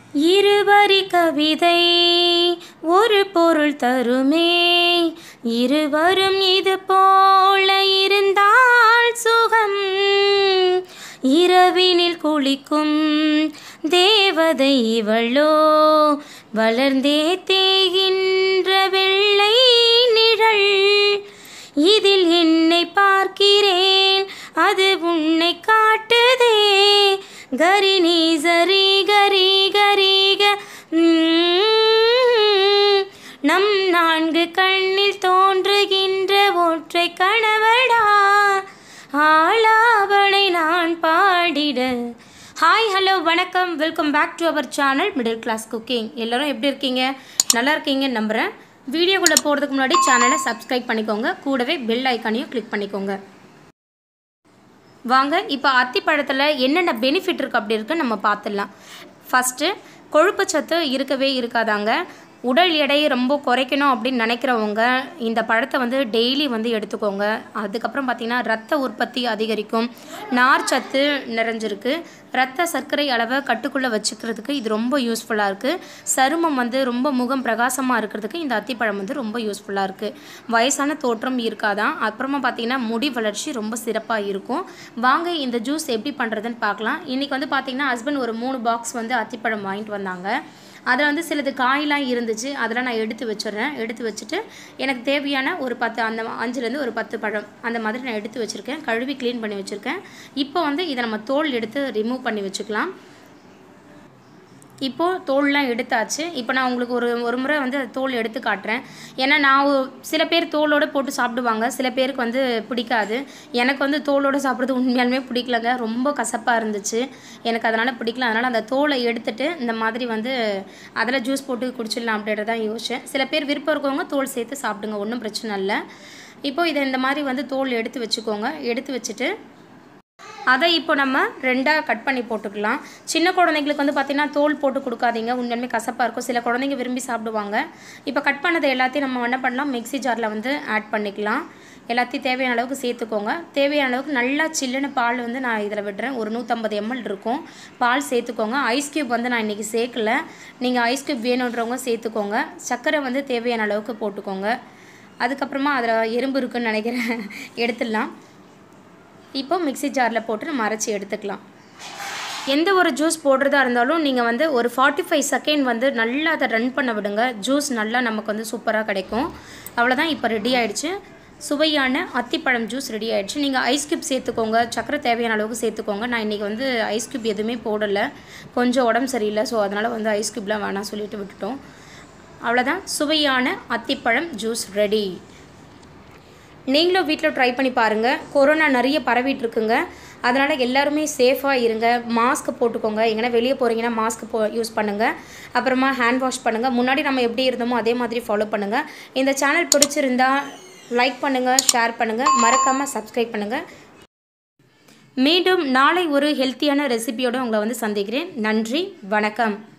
இருவரி கவிதை ஒரு பொருள் தருமே இருவரும் இது போல இருந்தால் சுகம் இரவினில் குளிக்கும் தேவதை இவளோ வளர்ந்தே தேகின்ற வெள்ளை நிழல் இதில் என்னை பார்க்கிறேன் அது உன்னை காட்டுதே கரி நீ சரி கரி கரிக உம். நம் நான்கு கண்ணில் தோன்றுகின்ற ஒற்றை கணவடா ஆளாவனை நான் பாடிட ஹாய் ஹலோ வணக்கம் welcome back to our channel middle class cooking எல்லோரும் எப்படி இருக்கீங்க நல்லா இருக்கீங்கன்னு நம்புகிறேன் வீடியோக்குள்ளே போகிறதுக்கு முன்னாடி சேனலை சப்ஸ்கிரைப் பண்ணிக்கோங்க கூடவே பெல் ஐக்கானையும் கிளிக் பண்ணிக்கோங்க வாங்க இப்போ அத்திப்பழத்தில் என்னென்ன பெனிஃபிட் இருக்குது அப்படி இருக்கு நம்ம பார்த்துடலாம் ஃபஸ்ட்டு கொழுப்பு சத்து இருக்கவே இருக்காதாங்க உடல் எடையை ரொம்ப குறைக்கணும் அப்படின்னு நினைக்கிறவங்க இந்த பழத்தை வந்து டெய்லி வந்து எடுத்துக்கோங்க அதுக்கப்புறம் பார்த்திங்கன்னா ரத்த உற்பத்தி அதிகரிக்கும் நார் சத்து நிறைஞ்சிருக்கு ரத்த சர்க்கரை அளவை கட்டுக்குள்ளே வச்சுக்கிறதுக்கு இது ரொம்ப யூஸ்ஃபுல்லாக இருக்குது சருமம் வந்து ரொம்ப முகம் பிரகாசமாக இருக்கிறதுக்கு இந்த அத்திப்பழம் வந்து ரொம்ப யூஸ்ஃபுல்லாக இருக்குது வயசான தோற்றம் இருக்காதான் அப்புறமா பார்த்திங்கன்னா முடி வளர்ச்சி ரொம்ப சிறப்பாக இருக்கும் வாங்க இந்த ஜூஸ் எப்படி பண்ணுறதுன்னு பார்க்கலாம் இன்றைக்கி வந்து பார்த்திங்கன்னா ஹஸ்பண்ட் ஒரு மூணு பாக்ஸ் வந்து அத்திப்பழம் வாங்கிட்டு வந்தாங்க அதில் வந்து சிலது காயெலாம் இருந்துச்சு அதெல்லாம் நான் எடுத்து வச்சிடுறேன் எடுத்து வச்சுட்டு எனக்கு தேவையான ஒரு பத்து அந்த அஞ்சுலேருந்து ஒரு பத்து பழம் அந்த மாதிரி நான் எடுத்து வச்சுருக்கேன் கழுவி க்ளீன் பண்ணி வச்சுருக்கேன் இப்போ வந்து இதை நம்ம தோல் எடுத்து ரிமூவ் பண்ணி வச்சுக்கலாம் இப்போது தோல்லாம் எடுத்தாச்சு இப்போ நான் உங்களுக்கு ஒரு ஒரு முறை வந்து தோல் எடுத்து காட்டுறேன் ஏன்னா நான் ஒ- சில பேர் தோலோடு போட்டு சாப்பிடுவாங்க சில பேருக்கு வந்து பிடிக்காது எனக்கு வந்து தோலோடு சாப்பிட்றது உண்மையாலுமே பிடிக்கலங்க ரொம்ப கசப்பாக இருந்துச்சு எனக்கு அதனால் பிடிக்கல அதனால் அந்த தோலை எடுத்துட்டு இந்த மாதிரி வந்து அதில் ஜூஸ் போட்டு குடிச்சிடலாம் அப்படின்றதான் யோசிச்சேன் சில பேர் விருப்பம் இருக்கவங்க தோல் சேர்த்து சாப்பிடுங்க ஒன்றும் பிரச்சனை இல்லை இப்போ இதை இந்த மாதிரி வந்து தோல் எடுத்து வச்சுக்கோங்க எடுத்து வச்சுட்டு அதை இப்போ நம்ம ரெண்டாக கட் பண்ணி போட்டுக்கலாம் சின்ன குழந்தைங்களுக்கு வந்து பார்த்திங்கன்னா தோல் போட்டு கொடுக்காதீங்க உண்மையுமே கசப்பாக இருக்கும் சில குழந்தைங்க விரும்பி சாப்பிடுவாங்க இப்போ கட் பண்ணதை எல்லாத்தையும் நம்ம என்ன பண்ணலாம் மிக்ஸி ஜாரில் வந்து ஆட் பண்ணிக்கலாம் எல்லாத்தையும் தேவையான அளவுக்கு சேர்த்துக்கோங்க தேவையான அளவுக்கு நல்லா சில்லுன்னு பால் வந்து நான் இதில் விடுறேன் ஒரு நூற்றம்பது எம்எல் இருக்கும் பால் சேர்த்துக்கோங்க ஐஸ் கியூப் வந்து நான் இன்றைக்கி சேர்க்கல நீங்கள் ஐஸ் கியூப் வேணுன்றவங்க சேர்த்துக்கோங்க சர்க்கரை வந்து தேவையான அளவுக்கு போட்டுக்கோங்க அதுக்கப்புறமா அதில் எறும்பு இருக்குன்னு நினைக்கிறேன் எடுத்துடலாம் இப்போ மிக்ஸி ஜாரில் போட்டு நம்ம அரைச்சி எடுத்துக்கலாம் எந்த ஒரு ஜூஸ் போடுறதா இருந்தாலும் நீங்கள் வந்து ஒரு ஃபார்ட்டி ஃபைவ் செகண்ட் வந்து நல்லா அதை ரன் பண்ண விடுங்க ஜூஸ் நல்லா நமக்கு வந்து சூப்பராக கிடைக்கும் அவ்வளோதான் இப்போ ரெடி ஆயிடுச்சு சுவையான அத்திப்பழம் ஜூஸ் ரெடி ஆயிடுச்சு நீங்கள் ஐஸ் கியூப் சேர்த்துக்கோங்க சக்கரை தேவையான அளவுக்கு சேர்த்துக்கோங்க நான் இன்றைக்கி வந்து ஐஸ் கியூப் எதுவுமே போடலை கொஞ்சம் உடம்பு சரியில்லை ஸோ அதனால் வந்து ஐஸ் கியூப்லாம் வேணாம் சொல்லிட்டு விட்டுட்டோம் அவ்வளோதான் சுவையான அத்திப்பழம் ஜூஸ் ரெடி நீங்களும் வீட்டில் ட்ரை பண்ணி பாருங்கள் கொரோனா நிறைய பரவிட்டு இருக்குங்க அதனால் எல்லாருமே சேஃபாக இருங்க மாஸ்க் போட்டுக்கோங்க எங்கன்னா வெளியே போகிறீங்கன்னா மாஸ்க் போ யூஸ் பண்ணுங்கள் அப்புறமா ஹேண்ட் வாஷ் பண்ணுங்கள் முன்னாடி நம்ம எப்படி இருந்தோமோ அதே மாதிரி ஃபாலோ பண்ணுங்கள் இந்த சேனல் பிடிச்சிருந்தா லைக் பண்ணுங்கள் ஷேர் பண்ணுங்கள் மறக்காமல் சப்ஸ்கிரைப் பண்ணுங்கள் மீண்டும் நாளை ஒரு ஹெல்த்தியான ரெசிபியோடு உங்களை வந்து சந்திக்கிறேன் நன்றி வணக்கம்